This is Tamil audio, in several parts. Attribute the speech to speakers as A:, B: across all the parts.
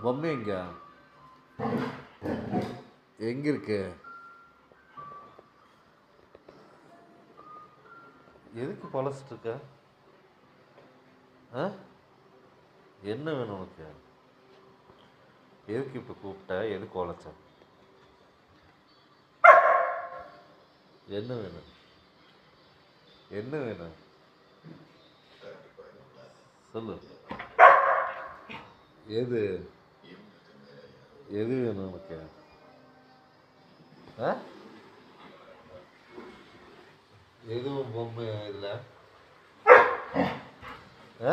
A: பொம்மை எங்க எங்க இருக்கு எதுக்கு பழச்சிட்டு இருக்க ஆ என்ன வேணும் உனக்கு எதுக்கு இப்போ கூப்பிட்ட எதுக்கு உழைச்ச என்ன வேணும் என்ன வேணும் சொல்லு எது எது வேணும் உனக்கு ஆ எதுவும் பொம்மை இதில் ஆ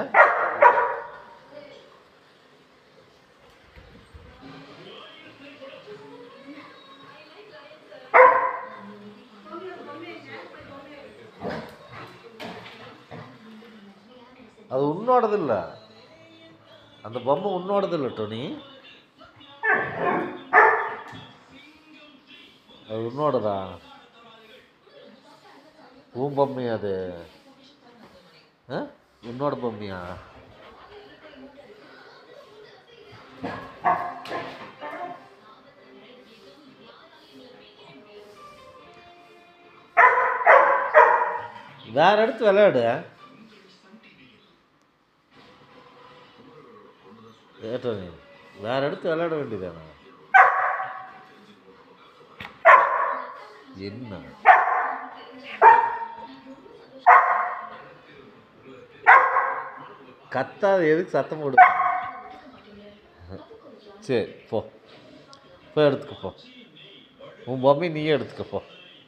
A: அது உன்னோடது இல்லை அந்த பொம்மை உன்னோடது இல்லை டோனி அது உன்னோடதா உன் பொம்மையா அது ஆ உன்னோட பொம்மையா வேற எடுத்து விளையாடு ஏட்டோ நீ வேற எடுத்து விளையாட வேண்டியதானே என்ன கத்தாத எதுக்கு சத்தம் போடு சரி போ போய் எடுத்துக்க போ உன் பொம்மை நீயே எடுத்துக்க போ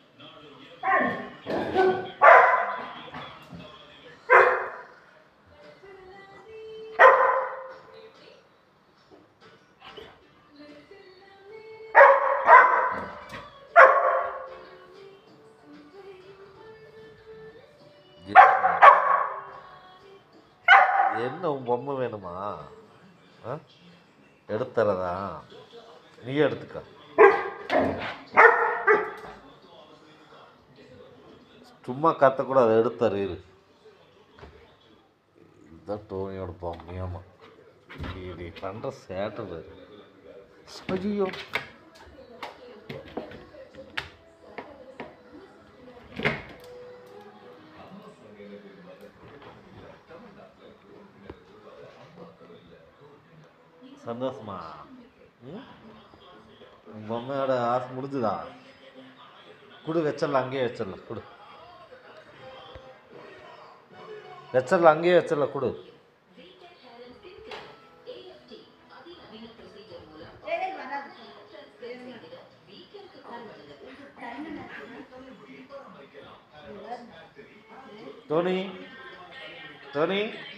A: என்ன உன் பொம்மை வேணுமா ஆ எடுத்துறதா நீ எடுத்துக்க சும்மா கத்தக்கூடாது எடுத்தரு இரு இதுதான் டோனியோட பொம்மையாமா நீ பண்ணுற சேட்டை பாரு ஐயோ சந்தோஷமா ம் உன் பொம்மையோட ஆசை முடிஞ்சுதா கொடு வச்சிடலாம் அங்கேயே வச்சிடலாம் கொடு வச்சிடலாம் அங்கேயே வச்சிடலாம் கொடு டோனி டோனி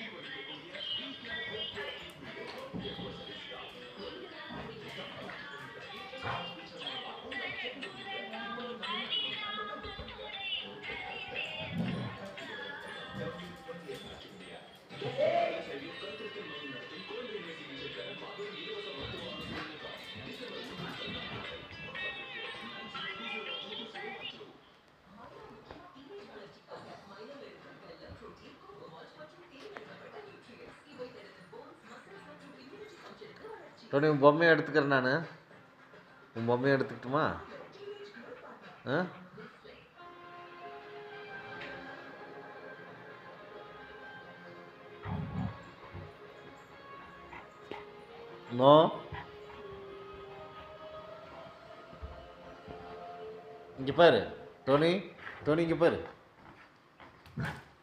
A: டோனி உன் பொம்மையை எடுத்துக்கிறேன் நான் உன் பொம்மையை எடுத்துக்கிட்டுமா ஆ நோ இங்கே பாரு டோனி டோனி இங்கே பாரு